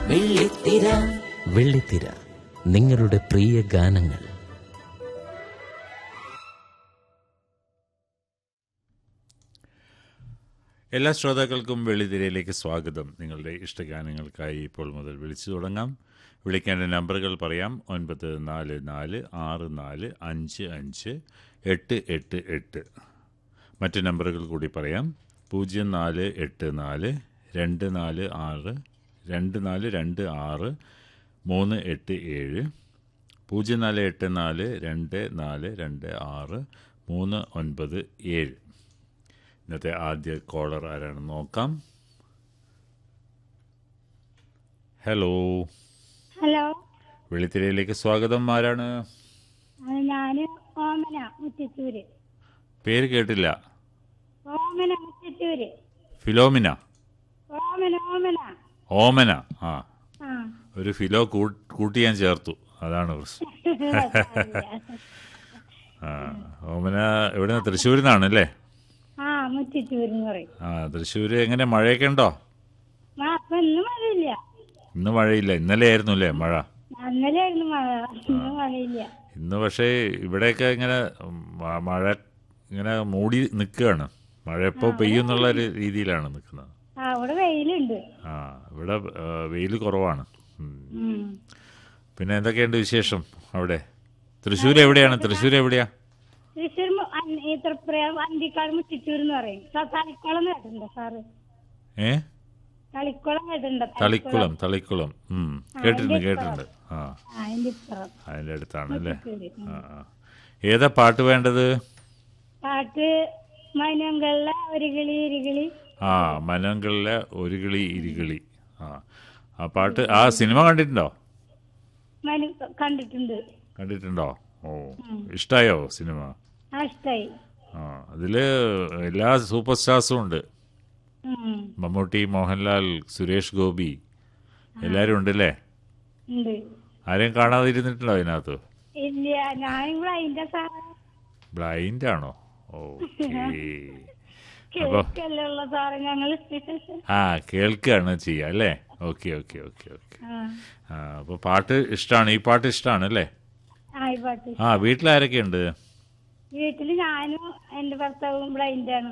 വെള്ളിത്തിര വെള്ളിത്തിര നിങ്ങളുടെ പ്രിയ ഗാനങ്ങൾ എല്ലാ ശ്രോതാക്കൾക്കും വെള്ളിത്തിരയിലേക്ക് സ്വാഗതം നിങ്ങളുടെ ഇഷ്ടഗാനങ്ങൾക്കായി ഇപ്പോൾ മുതൽ വിളിച്ചു തുടങ്ങാം വിളിക്കേണ്ട നമ്പറുകൾ പറയാം ഒൻപത് നാല് നാല് ആറ് നാല് അഞ്ച് അഞ്ച് എട്ട് എട്ട് എട്ട് മറ്റ് നമ്പറുകൾ കൂടി പറയാം പൂജ്യം നാല് എട്ട് നാല് രണ്ട് നാല് ആറ് രണ്ട് നാല് രണ്ട് ആറ് മൂന്ന് എട്ട് ഏഴ് പൂജ്യം നാല് എട്ട് നാല് രണ്ട് നാല് രണ്ട് ആറ് മൂന്ന് ഒൻപത് ഏഴ് ഇന്നത്തെ ആദ്യ കോളർ ആരാണെന്ന് നോക്കാം ഹലോ ഹലോ വെള്ളിത്തിരയിലേക്ക് സ്വാഗതം ആരാണ് അത് ഞാന് ഓമന മുറ്റത്തൂര് പേര് കേട്ടില്ല ഓമന മുറ്റത്തൂര് ഫിലോമിന ഓമന ഓമന ഓമന ആ ആ ഒരു ഫിലോ കൂ- കൂട്ടി ഞാൻ ചേർത്തു അതാണ് പ്രശ്നം ആ ഓമന എവിടെ തൃശ്ശൂരിൽ നിന്നാണ് അല്ലേ ആ മുറ്റത്തൂര് എന്ന് പറയും ആ തൃശ്ശൂർ എങ്ങനെ മഴയൊക്കെ ഉണ്ടോ ആ അപ്പൊ ഇന്ന് മഴയില്ല ഇന്ന് മഴയില്ല ഇന്നലെ ആയിരുന്നു അല്ലേ മഴ അന്നലെയായിരുന്നു മഴ ഇന്ന് മഴയില്ല ഇന്ന് പക്ഷേ ഇവിടെയൊക്കെ ഇങ്ങനെ മ- മഴ ഇങ്ങനെ മൂടി നിൽക്കുകയാണ് മഴ എപ്പോൾ പെയ്യും എന്നുള്ള ഒരു രീതിയിലാണ് നിൽക്കുന്നത് ആ അവിടെ വെയിലുണ്ട് ആ ഇവിടെ വെയിൽ കുറവാണ് ഉം. ഉം. പിന്നെ എന്തൊക്കെയുണ്ട് വിശേഷം അവിടെ തൃശ്ശൂർ എവിടെയാണ് തൃശ്ശൂർ എവിടെയാ തൃശ്ശൂർ മു- അൻ- ഈ തൃപ്ര അന്തിക്കാട് മുറ്റത്തൂർ എന്ന് പറയും സ- തളിക്കുളം കേട്ടിട്ടുണ്ടോ സാറ് ഏ തളിക്കുളം കേട്ടിട്ടുണ്ടോ തളിക്കുളം തളിക്കുളം ഉം. കേട്ടിട്ടുണ്ട് കേട്ടിട്ടുണ്ട് ആ ആ അതിന്റെ ഇപ്പുറം അതിൻ്റെ അടുത്താണ് അല്ലേ മുറ്റത്തൂര്. ഉം. ആ ആ. ഏതാ പാട്ട് വേണ്ടത് പാട്ട് മൈനങ്കളിലെ ഒരു കിളി ഒരു കിളി ആ മനങ്ങളിലെ ഒരു കിളി ഇരുകിളി ആ ആ പാട്ട് ആ സിനിമ കണ്ടിട്ടുണ്ടോ മനു കണ്ടിട്ടുണ്ട് കണ്ടിട്ടുണ്ടോ ഓ ഇഷ്ടായോ സിനിമ ആ ഇഷ്ടായി ആ അതിൽ എല്ലാ സൂപ്പർ സ്റ്റാർസും ഉണ്ട് ഉം. മമ്മൂട്ടി മോഹൻലാൽ സുരേഷ് ഗോപി എല്ലാവരും ഉണ്ടല്ലേ ഉണ്ട് ആരെയും കാണാതിരുന്നിട്ടുണ്ടോ അതിനകത്ത് ഇല്ല ഞാനിവിടെ അതിന്റെ സാറ് ബ്ലൈൻഡ് ആണോ ഓക്കേ അപ്പൊ കേൾക്കല്ലേ ഉള്ള സാറ് ഞങ്ങള് ആ കേൾക്കുകയാണ് ചെയ്യുക അല്ലേ ഓക്കെ ഓക്കെ ഓക്കെ ഓക്കെ ആ ആ അപ്പോൾ പാട്ട് ഇഷ്ടമാണ് ഈ പാട്ട് ഇഷ്ടമാണ് അല്ലേ ആയിക്കോട്ടെ ആ വീട്ടിലാരൊക്കെയുണ്ട് വീട്ടില് ഞാനും എന്റെ ഭർത്താവും ബ്ലൈൻഡാണ്